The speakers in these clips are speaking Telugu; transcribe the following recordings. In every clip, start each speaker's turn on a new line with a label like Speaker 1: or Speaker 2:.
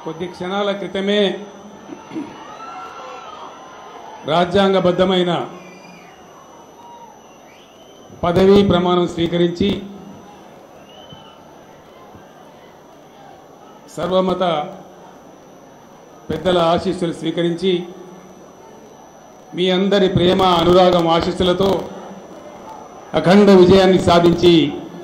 Speaker 1: కొద్ది క్షణాల క్రితమే రాజ్యాంగబద్ధమైన పదవీ ప్రమాణం స్వీకరించి సర్వమత పెద్దల ఆశీస్సులు స్వీకరించి మీ అందరి ప్రేమ అనురాగం ఆశీస్సులతో అఖండ విజయాన్ని సాధించి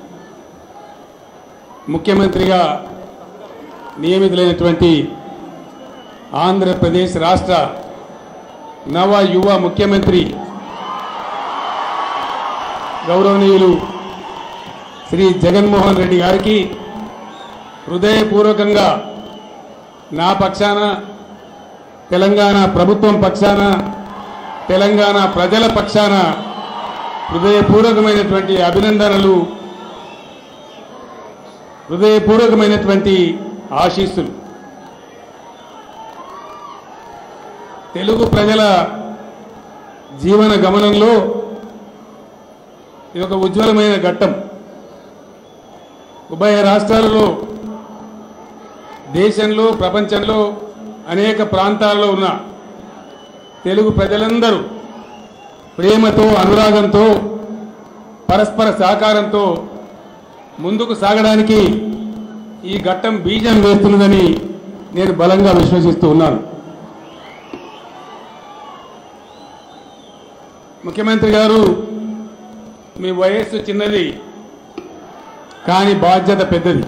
Speaker 1: ముఖ్యమంత్రిగా నియమితులైనటువంటి ఆంధ్రప్రదేశ్ రాష్ట్ర నవ యువ ముఖ్యమంత్రి గౌరవనీయులు శ్రీ జగన్మోహన్ రెడ్డి గారికి హృదయపూర్వకంగా నా పక్షాన తెలంగాణ ప్రభుత్వం పక్షాన తెలంగాణ ప్రజల పక్షాన హృదయపూర్వకమైనటువంటి అభినందనలు హృదయపూర్వకమైనటువంటి ఆశీస్సులు తెలుగు ప్రజల జీవన గమనంలో ఇది ఒక ఉజ్వలమైన ఘట్టం ఉభయ రాష్ట్రాలలో దేశంలో ప్రపంచంలో అనేక ప్రాంతాల్లో ఉన్న తెలుగు ప్రజలందరూ ప్రేమతో అనురాగంతో పరస్పర సహకారంతో ముందుకు సాగడానికి ఈ ఘట్టం బీజం వేస్తున్నదని నేను బలంగా విశ్వసిస్తూ ఉన్నాను ముఖ్యమంత్రి గారు మీ వయస్సు చిన్నది కానీ బాధ్యత పెద్దది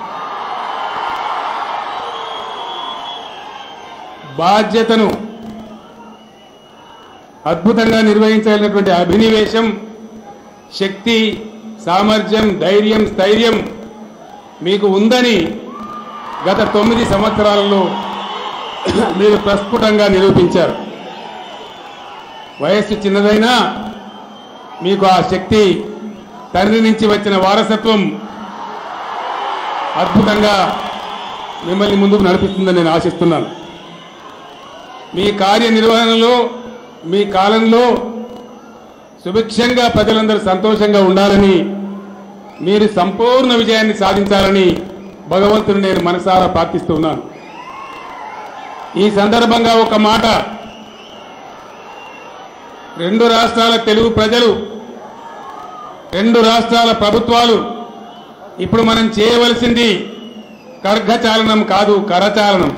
Speaker 1: బాధ్యతను అద్భుతంగా నిర్వహించాలన్నటువంటి అభినివేశం శక్తి సామర్థ్యం ధైర్యం స్థైర్యం మీకు ఉందని గత తొమ్మిది సంవత్సరాలలో మీరు ప్రస్ఫుటంగా నిరూపించారు వయస్సు చిన్నదైనా మీకు ఆ శక్తి తండ్రి నుంచి వచ్చిన వారసత్వం అద్భుతంగా మిమ్మల్ని ముందుకు నడిపిస్తుందని నేను ఆశిస్తున్నాను మీ కార్యనిర్వహణలో మీ కాలంలో సుభిక్షంగా ప్రజలందరూ సంతోషంగా ఉండాలని మీరు సంపూర్ణ విజయాన్ని సాధించాలని భగవంతుని నేను మనసారా ప్రార్థిస్తున్నాను ఈ సందర్భంగా ఒక మాట రెండు రాష్ట్రాల తెలుగు ప్రజలు రెండు రాష్ట్రాల ప్రభుత్వాలు ఇప్పుడు మనం చేయవలసింది కర్ఘచాలనం కాదు కరచాలనం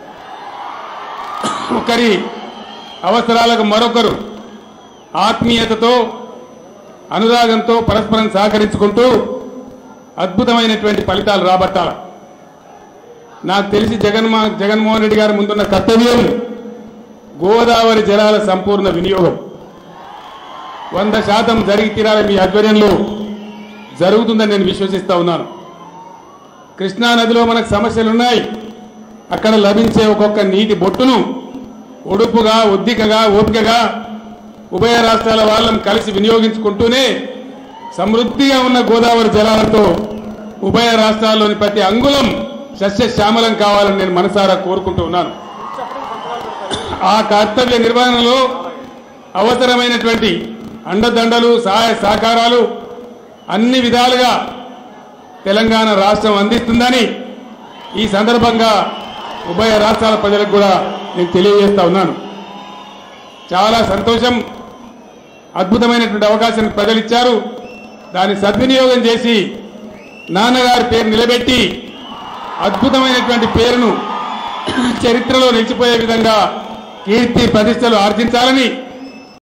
Speaker 1: ఒకరి అవసరాలకు మరొకరు ఆత్మీయతతో అనురాగంతో పరస్పరం సహకరించుకుంటూ అద్భుతమైనటువంటి ఫలితాలు రాబట్టాలి నాకు తెలిసి జగన్మో జగన్మోహన్ రెడ్డి గారి ముందున్న కర్తవ్యం గోదావరి జలాల సంపూర్ణ వినియోగం వంద శాతం జరిగి తీరాలి మీ ఆధ్వర్యంలో జరుగుతుందని నేను విశ్వసిస్తా ఉన్నాను కృష్ణా నదిలో మనకు సమస్యలున్నాయి అక్కడ లభించే ఒక్కొక్క నీటి బొట్టును ఒడుపుగా ఒద్దికగా ఓపికగా ఉభయ రాష్ట్రాల వాళ్ళం కలిసి వినియోగించుకుంటూనే సమృద్ధిగా ఉన్న గోదావరి జలాలతో ఉభయ రాష్ట్రాల్లోని ప్రతి అంగుళం సస్యశ్యామలం కావాలని నేను మనసారా కోరుకుంటూ ఉన్నాను ఆ కర్తవ్య నిర్వహణలో అవసరమైనటువంటి అండదండలు సహాయ సహకారాలు అన్ని విధాలుగా తెలంగాణ రాష్ట్రం అందిస్తుందని ఈ సందర్భంగా ఉభయ రాష్ట్రాల ప్రజలకు కూడా నేను తెలియజేస్తా ఉన్నాను చాలా సంతోషం అద్భుతమైనటువంటి అవకాశాన్ని ప్రజలు ఇచ్చారు దాన్ని సద్వినియోగం చేసి నాన్నగారి పేరు నిలబెట్టి అద్భుతమైనటువంటి పేరును చరిత్రలో నిలిచిపోయే విధంగా కీర్తి ప్రతిష్టలు ఆర్జించాలని